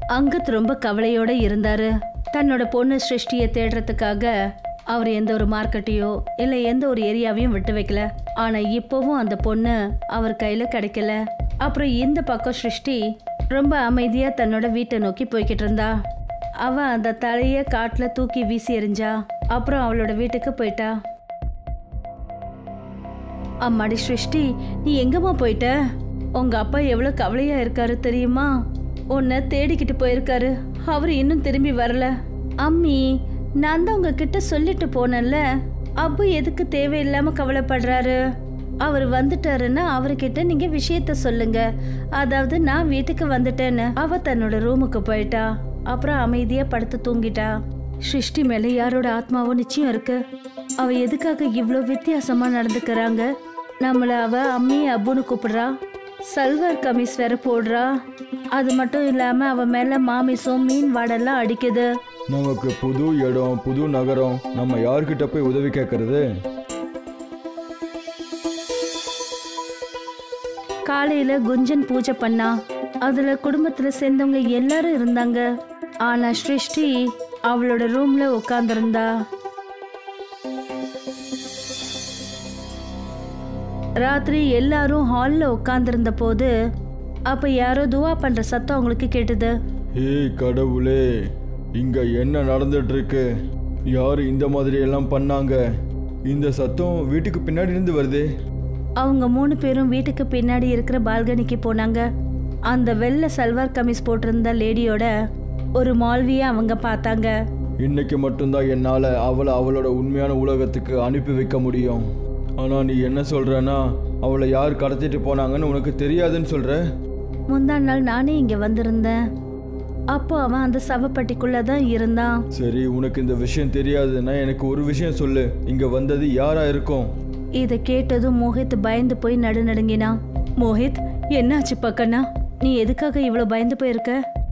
அங்கத் ரொம்ப கவலையோட இருந்தாரு தன்னோட பொண்ணு சிருஷ்டியை தேடுறதுக்காக அவர் எந்த ஒரு மார்க்கெட்டையோ இல்லை எந்த ஒரு ஏரியாவையும் விட்டு வைக்கல ஆனா இப்போவும் அந்த பொண்ணு அவர் கையில கிடைக்கல அப்புறம் இந்த பக்கம் சிருஷ்டி ரொம்ப அமைதியா தன்னோட வீட்டை நோக்கி போய்கிட்டு இருந்தா அவ அந்த தலைய காட்டுல தூக்கி வீசி எறிஞ்சா அப்புறம் அவளோட வீட்டுக்கு போயிட்டா அம்மாடி சிருஷ்டி நீ எங்கம்மா போயிட்ட உங்க அப்பா எவ்வளவு கவலையா இருக்காரு தெரியுமா உன்னை தேடிக்கிட்டு போயிருக்காரு அவர் இன்னும் திரும்பி வரல அம்மி நான் தான் உங்ககிட்ட சொல்லிட்டு போனேன்ல அப்பு எதுக்கு தேவையில்லாம கவலைப்படுறாரு அவர் வந்துட்டாருன்னா அவர்கிட்ட நீங்க விஷயத்த சொல்லுங்க அதாவது நான் வீட்டுக்கு வந்துட்டேன்னு அவ தன்னோட ரூமுக்கு போயிட்டா அப்புறம் அமைதியா படுத்து தூங்கிட்டா சிருஷ்டி மேல யாரோட ஆத்மாவும் நிச்சயம் இருக்கு அவ எதுக்காக இவ்ளோ வித்தியாசமா நடந்துக்கறாங்க நம்மள அவ அம்மி அப்புன்னு கூப்பிடுறா சல்வார் கமிஸ் வேற போடுறா அது மட்டும் இல்லாம அவ மேல மாமிசம் மீன் வாடெல்லாம் அடிக்குது நமக்கு புது இடம் புது நகரம் நம்ம யார்கிட்ட போய் உதவி கேட்கறது காலையில குஞ்சன் பூஜை பண்ணா அதுல குடும்பத்துல சேர்ந்தவங்க எல்லாரும் இருந்தாங்க ஆனா சிருஷ்டி அவளோட ரூம்ல உட்கார்ந்திருந்தா ராத்திரி எல்லாரும் ஹால்ல உட்கார்ந்திருந்த போது அப்ப யாரோ துவா பண்ற சத்தம் அவங்களுக்கு கேட்டது ஏய் கடவுளே இங்க என்ன நடந்துட்டு இருக்கு யார் இந்த மாதிரி எல்லாம் பண்ணாங்க இந்த சத்தம் வீட்டுக்கு பின்னாடி இருந்து வருதே அவங்க மூணு பேரும் வீட்டுக்கு பின்னாடி இருக்கிற பால்கனிக்கு போனாங்க அந்த வெள்ளை சல்வார் கமிஸ் போட்டிருந்த லேடியோட ஒரு மால்வியை அவங்க பார்த்தாங்க இன்னைக்கு மட்டும்தான் என்னால் அவளை அவளோட உண்மையான உலகத்துக்கு அனுப்பி வைக்க முடியும் ஆனால் நீ என்ன சொல்கிறனா அவளை யார் கடத்திட்டு போனாங்கன்னு உனக்கு தெரியாதுன்னு சொல்கிற முந்தா நாள் நானே இங்க வந்திருந்தேன் அப்போ அவன் அந்த சவப்பட்டிக்குள்ள தான் இருந்தான் சரி உனக்கு இந்த விஷயம் தெரியாதுன்னா எனக்கு ஒரு விஷயம் சொல்லு இங்கே வந்தது யாரா இருக்கும் இதை கேட்டதும் மோஹித் பயந்து போய் நடுநடுங்கினான் மோஹித் என்னாச்சு பக்கண்ணா நீ எதுக்காக இவ்வளவு பயந்து போயிருக்க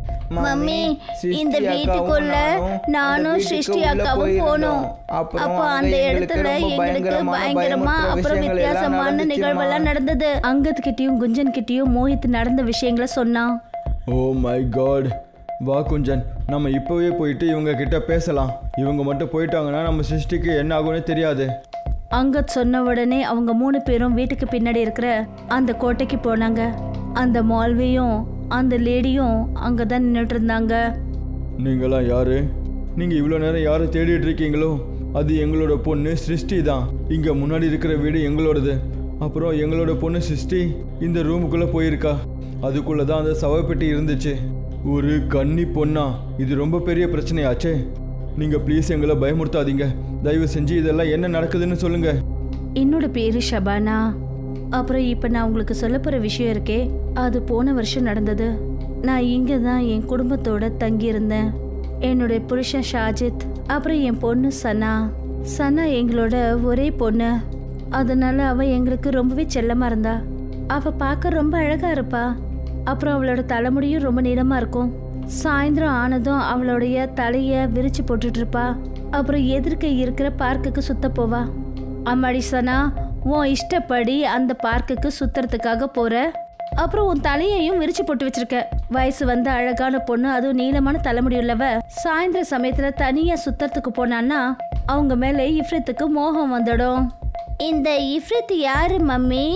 மம்மி இந்த வீட்டுக்குள்ள நானும் சிருஷ்டி அக்காவும் போனோம் அப்போ அந்த இடத்துல எங்களுக்கு பயங்கரமா அப்புறம் வித்தியாசமான நிகழ்வெல்லாம் நடந்தது அங்கத் கிட்டயும் குஞ்சன் கிட்டயும் மோஹித் நடந்த விஷயங்களை சொன்னான் ஓ மை காட் வா குஞ்சன் நம்ம இப்போவே போயிட்டு இவங்க கிட்ட பேசலாம் இவங்க மட்டும் போயிட்டாங்கன்னா நம்ம சிருஷ்டிக்கு என்ன ஆகும்னு தெரியாது அங்கத் சொன்ன உடனே அவங்க மூணு பேரும் வீட்டுக்கு பின்னாடி இருக்கிற அந்த கோட்டைக்கு போனாங்க அந்த மால்வியும் அந்த லேடியும் அங்கே தான் நின்றுட்டு இருந்தாங்க நீங்களாம் யாரு நீங்கள் இவ்வளோ நேரம் யாரை தேடிட்டு இருக்கீங்களோ அது எங்களோட பொண்ணு சிருஷ்டி தான் இங்கே முன்னாடி இருக்கிற வீடு எங்களோடது அப்புறம் எங்களோட பொண்ணு சிருஷ்டி இந்த ரூமுக்குள்ளே போயிருக்கா அதுக்குள்ளே தான் அந்த சவப்பெட்டி இருந்துச்சு ஒரு கன்னி பொண்ணா இது ரொம்ப பெரிய பிரச்சனையாச்சே நீங்கள் ப்ளீஸ் எங்களை பயமுறுத்தாதீங்க தயவு செஞ்சு இதெல்லாம் என்ன நடக்குதுன்னு சொல்லுங்கள் என்னோட பேரு ஷபானா அப்புறம் இப்போ நான் உங்களுக்கு சொல்ல போகிற விஷயம் இருக்கே அது போன வருஷம் நடந்தது நான் இங்கே தான் என் குடும்பத்தோட தங்கியிருந்தேன் என்னுடைய புருஷன் ஷாஜித் அப்புறம் என் பொண்ணு சனா சனா எங்களோட ஒரே பொண்ணு அதனால அவ எங்களுக்கு ரொம்பவே செல்லமா இருந்தா அவ பார்க்க ரொம்ப அழகா இருப்பா அப்புறம் அவளோட தலைமுடியும் ரொம்ப நீளமா இருக்கும் சாயந்தரம் ஆனதும் அவளுடைய தலைய விரிச்சு போட்டுட்டு இருப்பா அப்புறம் எதிர்க்க இருக்கிற பார்க்குக்கு சுத்த போவா அம்மாடி சனா உன் இஷ்டப்படி அந்த பார்க்குக்கு சுத்துறதுக்காக போற அப்புறம் உன் தலையையும் விரிச்சு போட்டு வச்சிருக்க வயசு வந்த அழகான பொண்ணு அதுவும் நீளமான தலைமுடி உள்ளவ சாயந்தர சமயத்துல தனியா சுத்தறதுக்கு போனான்னா அவங்க மேல இஃப்ரித்துக்கு மோகம் வந்துடும் இந்த இஃப்ரித் யாரு மம்மி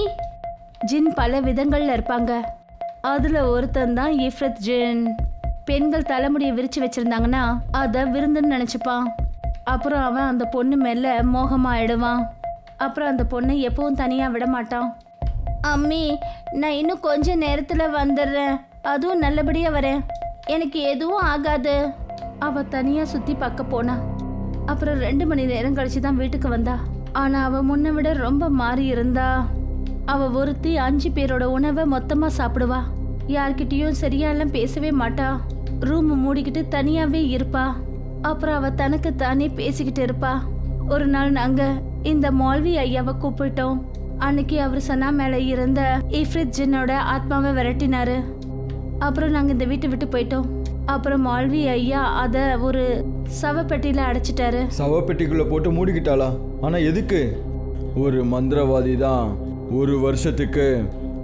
ஜின் பல விதங்கள்ல இருப்பாங்க அதுல ஒருத்தன் தான் இஃப்ரத் ஜின் பெண்கள் தலைமுடியை விரிச்சு வச்சிருந்தாங்கன்னா அதை விருந்துன்னு நினைச்சுப்பான் அப்புறம் அவன் அந்த பொண்ணு மேல மோகமாயிடுவான் அப்புறம் அந்த பொண்ணை எப்பவும் தனியா விட மாட்டான் அம்மி நான் இன்னும் கொஞ்ச நேரத்துல வந்துடுறேன் அதுவும் நல்லபடியா வரேன் எனக்கு எதுவும் ஆகாது அவ தனியா சுத்தி பார்க்க போனா அப்புறம் ரெண்டு மணி நேரம் கழிச்சு தான் வீட்டுக்கு வந்தா ஆனா அவ முன்ன விட ரொம்ப மாறி இருந்தா அவ ஒருத்தி அஞ்சு பேரோட உணவை மொத்தமா சாப்பிடுவா யார்கிட்டயும் சரியாலாம் பேசவே மாட்டா ரூம் மூடிக்கிட்டு தனியாவே இருப்பா அப்புறம் அவ தனக்கு தானே பேசிக்கிட்டு இருப்பா ஒரு நாள் நாங்க இந்த மால்வி ஐயாவை கூப்பிட்டோம் அன்னைக்கு அவர் சனா மேல இருந்த இஃப்ரித் ஜின்னோட ஆத்மாவை விரட்டினாரு அப்புறம் நாங்க இந்த வீட்டை விட்டு போயிட்டோம் அப்புறம் மால்வி ஐயா அத ஒரு சவப்பெட்டியில அடைச்சிட்டாரு சவப்பெட்டிக்குள்ளே போட்டு மூடிக்கிட்டாளா ஆனால் எதுக்கு ஒரு மந்திரவாதி தான் ஒரு வருஷத்துக்கு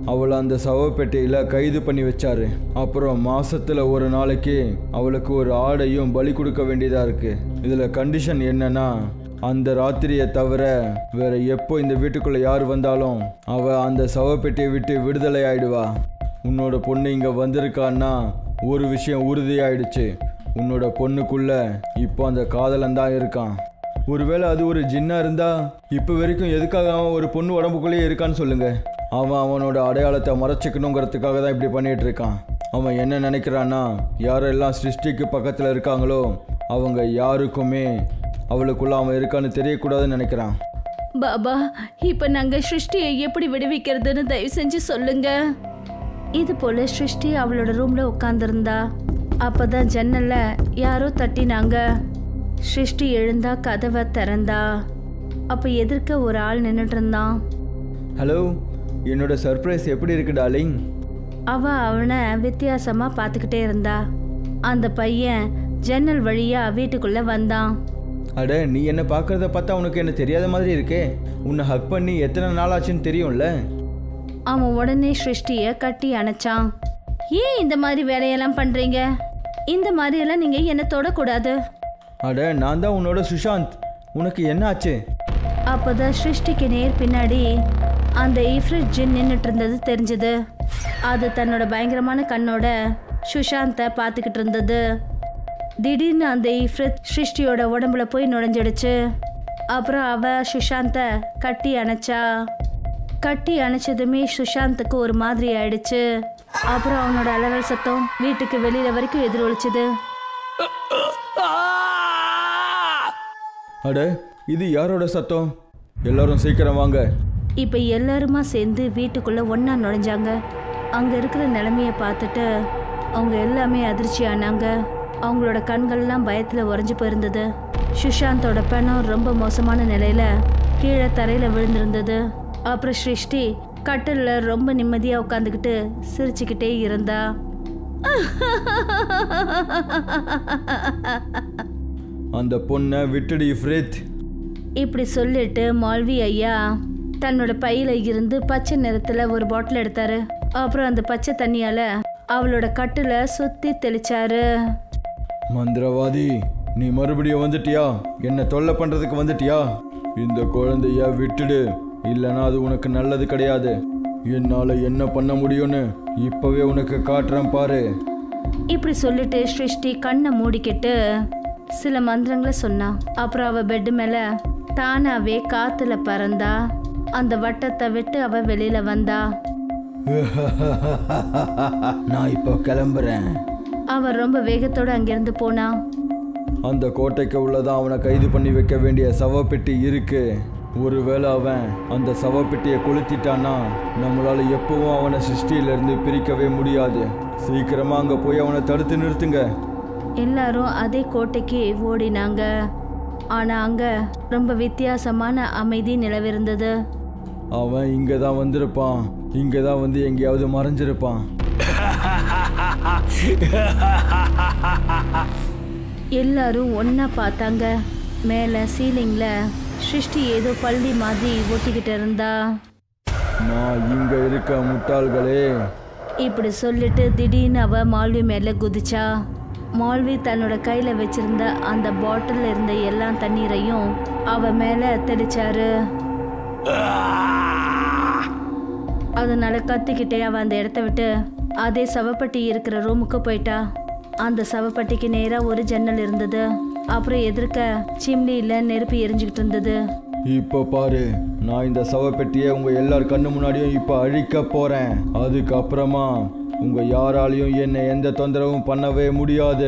அவளை அந்த சவப்பெட்டையில் கைது பண்ணி வச்சாரு அப்புறம் மாசத்துல ஒரு நாளைக்கு அவளுக்கு ஒரு ஆடையும் பலி கொடுக்க வேண்டியதாக இருக்கு இதில் கண்டிஷன் என்னன்னா அந்த ராத்திரியை தவிர வேற எப்போ இந்த வீட்டுக்குள்ள யார் வந்தாலும் அவ அந்த சவப்பெட்டியை விட்டு விடுதலை ஆயிடுவா உன்னோட பொண்ணு இங்க வந்திருக்கான்னா ஒரு விஷயம் உறுதியாயிடுச்சு உன்னோட பொண்ணுக்குள்ள இப்போ அந்த காதலன் தான் இருக்கான் ஒருவேளை அது ஒரு ஜின்னா இருந்தா இப்போ வரைக்கும் எதுக்காக அவன் ஒரு பொண்ணு உடம்புக்குள்ளேயே இருக்கான்னு சொல்லுங்க அவன் அவனோட அடையாளத்தை மறைச்சிக்கணுங்கிறதுக்காக தான் இப்படி பண்ணிட்டு இருக்கான் அவன் என்ன நினைக்கிறான்னா யாரெல்லாம் சிருஷ்டிக்கு பக்கத்தில் இருக்காங்களோ அவங்க யாருக்குமே அவளுக்குள்ள அவன் இருக்கான்னு தெரியக்கூடாதுன்னு நினைக்கிறான் பாபா இப்போ நாங்கள் சிருஷ்டியை எப்படி விடுவிக்கிறதுன்னு தயவு செஞ்சு சொல்லுங்க இது போல சிருஷ்டி அவளோட ரூம்ல உட்காந்துருந்தா அப்பதான் ஜன்னல்ல யாரோ தட்டினாங்க சிருஷ்டி எழுந்தா கதவை திறந்தா அப்ப எதிர்க்க ஒரு ஆள் நின்றுட்டு இருந்தான் ஹலோ என்னோட சர்ப்ரைஸ் எப்படி இருக்கு டார்லிங் அவ அவனை வித்தியாசமா பார்த்துக்கிட்டே இருந்தா அந்த பையன் ஜன்னல் வழியா வீட்டுக்குள்ள வந்தான் அட நீ என்ன பார்க்கறத பார்த்தா உனக்கு என்ன தெரியாத மாதிரி இருக்கே உன்னை ஹக் பண்ணி எத்தனை நாள் ஆச்சுன்னு தெரியும்ல அவன் உடனே சிருஷ்டிய கட்டி அணைச்சான் ஏன் இந்த மாதிரி வேலையெல்லாம் பண்றீங்க இந்த மாதிரியெல்லாம் நீங்க என்ன தொடக்கூடாது அட நான் தான் உன்னோட சுஷாந்த் உனக்கு என்ன ஆச்சு அப்போதான் சிருஷ்டிக்கு நேர் பின்னாடி அந்த இஃப்ரிட் ஜின் நின்றுட்டு இருந்தது தெரிஞ்சது அது தன்னோட பயங்கரமான கண்ணோட சுஷாந்தை பார்த்துக்கிட்டு இருந்தது திடீர்னு அந்த இஃப்ரித் சிருஷ்டியோட உடம்புல போய் நுழைஞ்சிடுச்சு அப்புறம் அவ சுஷாந்தை கட்டி அணைச்சா கட்டி அணைச்சதுமே சுஷாந்துக்கு ஒரு மாதிரி ஆயிடுச்சு அப்புறம் அவனோட அலறல் சத்தம் வீட்டுக்கு வெளியில வரைக்கும் எதிரொலிச்சுது அட இது யாரோட சத்தம் எல்லாரும் சீக்கிரம் வாங்க இப்போ எல்லாருமா சேர்ந்து வீட்டுக்குள்ள ஒண்ணா நுழைஞ்சாங்க அங்க இருக்கிற நிலைமைய பார்த்துட்டு அவங்க எல்லாமே அதிர்ச்சி ஆனாங்க அவங்களோட கண்கள்லாம் பயத்துல உறைஞ்சு போயிருந்தது சுஷாந்தோட பணம் ரொம்ப மோசமான நிலையில கீழே தரையில விழுந்திருந்தது அப்புறம் சிருஷ்டி கட்டில்ல ரொம்ப நிம்மதியா உட்காந்துக்கிட்டு சிரிச்சுக்கிட்டே இருந்தா அந்த பொண்ணை விட்டுடு இஃப்ரித் இப்படி சொல்லிட்டு மால்வி ஐயா தன்னோட பையில இருந்து பச்சை நிறத்துல ஒரு பாட்டில் எடுத்தாரு அப்புறம் அந்த பச்சை தண்ணியால அவளோட கட்டுல சுத்தி தெளிச்சாரு மந்திரவாதி நீ மறுபடியும் வந்துட்டியா என்ன தொல்லை பண்றதுக்கு வந்துட்டியா இந்த குழந்தைய விட்டுடு இல்லைன்னா அது உனக்கு நல்லது கிடையாது என்னால என்ன பண்ண முடியும்னு இப்பவே உனக்கு காட்டுறேன் பாரு இப்படி சொல்லிட்டு சிருஷ்டி கண்ணை மூடிக்கிட்டு சில மந்திரங்களை சொன்னா அப்புறம் அவ பெட் மேல தானாவே காத்துல பறந்தா அந்த வட்டத்தை விட்டு அவ வெளியில வந்தா நான் இப்போ கிளம்புறேன் அவ ரொம்ப வேகத்தோட அங்கிருந்து போனா அந்த கோட்டைக்கு உள்ளதான் அவனை கைது பண்ணி வைக்க வேண்டிய சவப்பெட்டி இருக்கு ஒருவேளை அவன் அந்த சவப்பெட்டியை கொளுத்திட்டான்னா நம்மளால எப்பவும் அவனை சிருஷ்டியிலிருந்து பிரிக்கவே முடியாது சீக்கிரமா அங்க போய் அவனை தடுத்து நிறுத்துங்க எல்லாரும் அதே கோட்டைக்கு ஓடினாங்க ஆனா அங்க ரொம்ப வித்தியாசமான அமைதி நிலவிருந்தது அவன் இங்க தான் வந்திருப்பான் இங்க தான் வந்து எங்கேயாவது மறைஞ்சிருப்பான் எல்லாரும் ஒண்ணா பார்த்தாங்க மேல சீலிங்ல சிருஷ்டி ஏதோ பள்ளி மாதிரி ஒட்டிக்கிட்டு இருந்தா நான் இங்க இருக்க முட்டாள்களே இப்படி சொல்லிட்டு திடீர்னு அவ மால்வி மேல குதிச்சா மால்வி தன்னோட கையில வச்சிருந்த அந்த பாட்டில் இருந்த எல்லா தண்ணீரையும் அவ மேல தெளிச்சாரு அதனால கத்திக்கிட்டே அவ அந்த இடத்த விட்டு அதே சவப்பட்டி இருக்கிற ரூமுக்கு போயிட்டா அந்த சவப்பட்டிக்கு நேரா ஒரு ஜன்னல் இருந்தது அப்புறம் எதிர்க்க சிம்னியில நெருப்பு எரிஞ்சுக்கிட்டு இருந்தது இப்போ பாரு நான் இந்த சவப்பெட்டியை உங்க எல்லார் கண்ணு முன்னாடியும் இப்போ அழிக்க போறேன் அதுக்கப்புறமா உங்க யாராலையும் என்னை எந்த தொந்தரவும் பண்ணவே முடியாது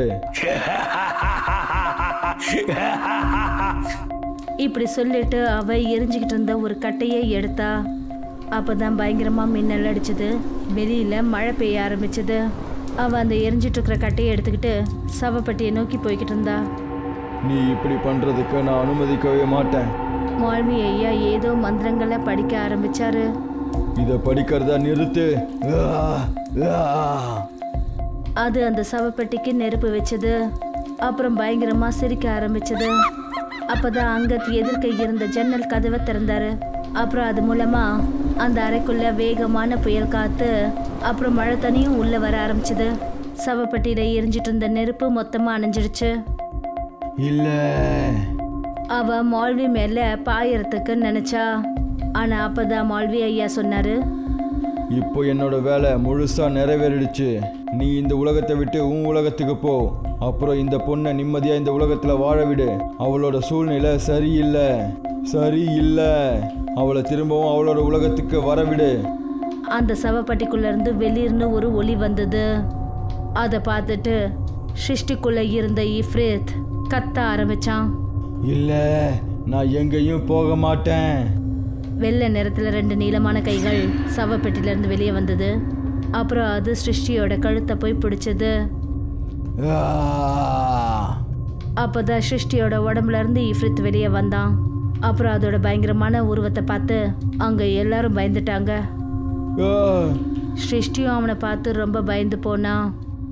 இப்படி சொல்லிட்டு அவ எரிஞ்சுக்கிட்டு இருந்த ஒரு கட்டையை எடுத்தா அப்பதான் பயங்கரமா மின்னல் அடிச்சது வெளியில மழை பெய்ய ஆரம்பிச்சது அவ அந்த எரிஞ்சிட்டு இருக்கிற கட்டையை எடுத்துக்கிட்டு சவப்பட்டியை நோக்கி போய்கிட்டு இருந்தா நீ இப்படி பண்றதுக்கு நான் அனுமதிக்கவே மாட்டேன் மால்வி ஐயா ஏதோ மந்திரங்களை படிக்க ஆரம்பிச்சாரு இதை படிக்கிறத நிறுத்து ஆ, ஆ. அது அந்த சவப்பெட்டிக்கு நெருப்பு வச்சது அப்புறம் பயங்கரமா சிரிக்க ஆரம்பிச்சது அப்பதான் அங்க எதிர்க்க இருந்த ஜன்னல் கதவை திறந்தாரு அப்புறம் அது மூலமா அந்த அறைக்குள்ள வேகமான புயல் காத்து அப்புறம் மழை தண்ணியும் உள்ள வர ஆரம்பிச்சது சவப்பட்டியில எரிஞ்சிட்டு இருந்த நெருப்பு மொத்தமா அணைஞ்சிடுச்சு இல்லை அவ மால்வி மேல பாயறதுக்கு நினைச்சா ஆனா அப்பதான் மால்வி ஐயா சொன்னாரு இப்போ என்னோட வேலை முழுசா நிறைவேறிடுச்சு நீ இந்த உலகத்தை விட்டு உன் உலகத்துக்கு போ அப்புறம் இந்த பொண்ணை நிம்மதியா இந்த உலகத்துல வாழ விடு அவளோட சூழ்நிலை சரியில்லை சரியில்லை அவளை திரும்பவும் அவளோட உலகத்துக்கு வர விடு அந்த சவப்பட்டிக்குள்ள இருந்து வெளியிருந்து ஒரு ஒளி வந்தது அதை பார்த்துட்டு சிருஷ்டிக்குள்ள இருந்த இஃப்ரேத் கத்த ஆரம்பிச்சான் இல்லை நான் எங்கேயும் போக மாட்டேன் வெள்ளை நிறத்துல ரெண்டு நீளமான கைகள் சவப்பெட்டில இருந்து வெளியே வந்தது அப்புறம் அது சிருஷ்டியோட கழுத்தை போய் பிடிச்சது ஆ! அப்போதான் சிருஷ்டியோட உடம்புல இருந்து இஃப்ரித் வெளியே வந்தான் அப்புறம் அதோட பயங்கரமான உருவத்தை பார்த்து அங்க எல்லாரும் பயந்துட்டாங்க ஆ! சிருஷ்டியும் அவனை பார்த்து ரொம்ப பயந்து போனான்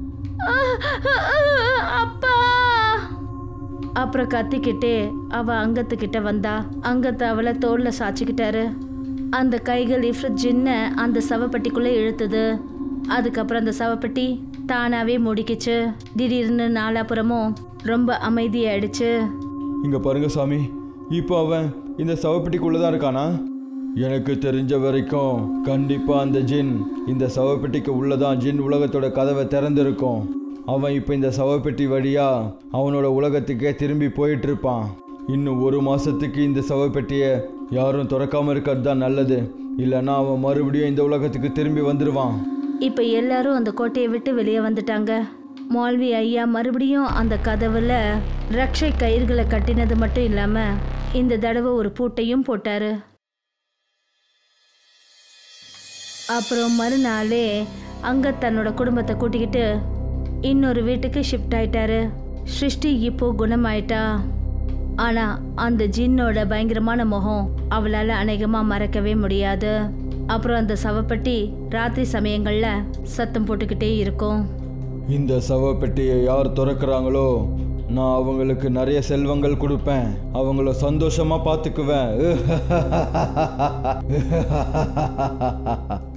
அப்பா அப்புறம் கத்திக்கிட்டே அவ அங்கத்துக்கிட்ட வந்தா அங்கத்தை அவளை தோல்ல சாச்சிக்கிட்டாரு அந்த கைகள் இஃப்ரத் ஜின்ன அந்த சவப்பெட்டிக்குள்ள இழுத்துது அதுக்கப்புறம் அந்த சவப்பெட்டி தானாவே முடிக்கிச்சு திடீர்னு நாலாபுறமும் ரொம்ப அமைதியாயிடுச்சு இங்க பாருங்க சாமி இப்போ அவன் இந்த சவப்பெட்டிக்குள்ள தான் இருக்கானா எனக்கு தெரிஞ்ச வரைக்கும் கண்டிப்பா அந்த ஜின் இந்த சவப்பெட்டிக்கு உள்ளதான் ஜின் உலகத்தோட கதவை திறந்திருக்கும் அவன் இப்போ இந்த சவப்பெட்டி வழியா அவனோட உலகத்துக்கே திரும்பி போயிட்டு இருப்பான் இன்னும் ஒரு மாசத்துக்கு இந்த சவப்பெட்டியை யாரும் திறக்காம இருக்கிறது தான் நல்லது இல்லைன்னா அவன் மறுபடியும் இந்த உலகத்துக்கு திரும்பி வந்துடுவான் இப்போ எல்லாரும் அந்த கோட்டையை விட்டு வெளியே வந்துட்டாங்க மால்வி ஐயா மறுபடியும் அந்த கதவுல ரக்ஷை கயிறுகளை கட்டினது மட்டும் இல்லாம இந்த தடவை ஒரு பூட்டையும் போட்டாரு அப்புறம் மறுநாளே அங்க தன்னோட குடும்பத்தை கூட்டிக்கிட்டு இன்னொரு வீட்டுக்கு ஷிஃப்ட் ஆயிட்டாரு சிருஷ்டி இப்போ குணமாயிட்டா ஆனா அந்த ஜின்னோட பயங்கரமான முகம் அவளால அநேகமா மறக்கவே முடியாது அப்புறம் அந்த சவப்பெட்டி ராத்திரி சமயங்கள்ல சத்தம் போட்டுக்கிட்டே இருக்கும் இந்த சவப்பெட்டியை யார் திறக்கிறாங்களோ நான் அவங்களுக்கு நிறைய செல்வங்கள் கொடுப்பேன் அவங்கள சந்தோஷமா பார்த்துக்குவேன்